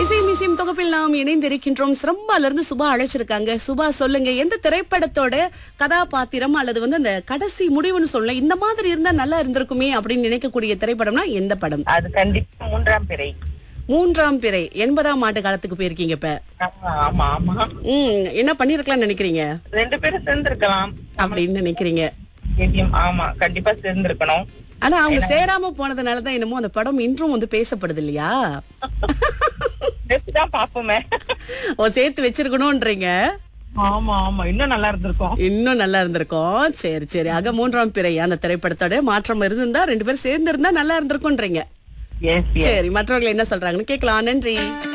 இசை மிசியம் தொகுப்பில் நாம் இணைந்திருக்கின்றோம் சிரம்பால இருந்து சுபா அழைச்சிருக்காங்க சுபா சொல்லுங்க எந்த திரைப்படத்தோட கதாபாத்திரம் அல்லது வந்து அந்த கடைசி முடிவுன்னு சொல்லலாம் இந்த மாதிரி இருந்தா நல்லா இருந்திருக்குமே அப்படின்னு நினைக்கக்கூடிய திரைப்படம்னா எந்த படம் அது கண்டிப்பா மூன்றாம் பிறை மூன்றாம் பிறை எண்பதாம் ஆண்டு காலத்துக்கு போயிருக்கீங்க இப்ப ஆமா ஆமா ஆமா ம் என்ன பண்ணிருக்கலாம்னு நினைக்கிறீங்க ரெண்டு பேரும் சேர்ந்திருக்கலாம் அப்படின்னு நினைக்கிறீங்க தெரியும் ஆமா கண்டிப்பா சேர்ந்திருக்கணும் ஆனா அவங்க சேராம போனதுனாலதான் என்னமோ அந்த படம் இன்றும் வந்து பேசப்படுது இல்லையா தான் பாப்போமே ஓ சேர்த்து வச்சிருக்கணும்ன்றீங்க ஆமா ஆமா இன்னும் நல்லா இருந்திருக்கும் இன்னும் நல்லா இருந்திருக்கும் சரி சரி ஆக மூன்றாம் பிறை அந்த திரைப்படத்தோட மாற்றம் இருந்திருந்தா ரெண்டு பேரும் சேர்ந்து இருந்தா நல்லா இருந்திருக்கும்ன்றீங்க எஸ் சரி மற்றவர்கள் என்ன சொல்றாங்கன்னு கேட்கலாம் நன்றி